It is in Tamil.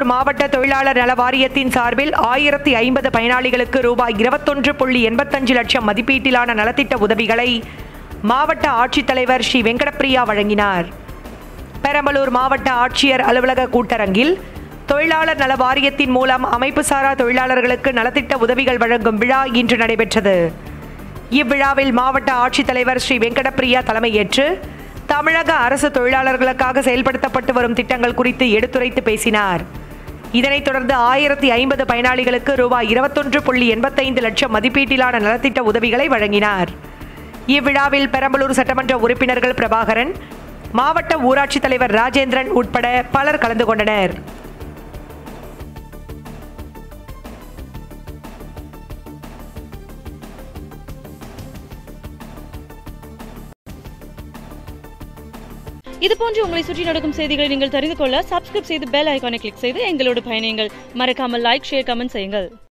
பெரம்பலூர் மாவட்ட தொழிலாளர் நல வாரியத்தின் சார்பில் ஆயிரத்தி ஐம்பது பயனாளிகளுக்கு ரூபாய் இருபத்தொன்று புள்ளி எண்பத்தஞ்சு லட்சம் மதிப்பீட்டிலான நலத்திட்ட உதவிகளை மாவட்ட ஆட்சித்தலைவர் ஸ்ரீ வெங்கடப்பிரியா வழங்கினார் பெரம்பலூர் மாவட்ட ஆட்சியர் அலுவலக கூட்டரங்கில் தொழிலாளர் நல வாரியத்தின் மூலம் அமைப்புசாரா தொழிலாளர்களுக்கு நலத்திட்ட உதவிகள் வழங்கும் விழா இன்று நடைபெற்றது இவ்விழாவில் மாவட்ட ஆட்சித்தலைவர் ஸ்ரீ வெங்கடப்பிரியா தலைமையேற்று தமிழக அரசு தொழிலாளர்களுக்காக செயல்படுத்தப்பட்டு வரும் திட்டங்கள் குறித்து எடுத்துரைத்து பேசினார் இதனைத் தொடர்ந்து ஆயிரத்தி ஐம்பது பயனாளிகளுக்கு ரூபாய் இருபத்தொன்று புள்ளி எண்பத்தைந்து லட்சம் மதிப்பீட்டிலான நலத்திட்ட உதவிகளை வழங்கினார் இவ்விழாவில் பெரம்பலூர் சட்டமன்ற உறுப்பினர்கள் பிரபாகரன் மாவட்ட ஊராட்சித் தலைவர் ராஜேந்திரன் உட்பட பலர் கலந்து கொண்டனர் இது போன்று உங்களை சுற்றி நடக்கும் செய்திகளை நீங்கள் தெரிந்து கொள்ள சப்ஸ்கிரைப் செய்து பெல் ஐகானை கிளிக் செய்து எங்களோடு பயணியுங்கள் மறக்காமல் லைக் ஷேர் கமெண்ட் செய்யுங்கள்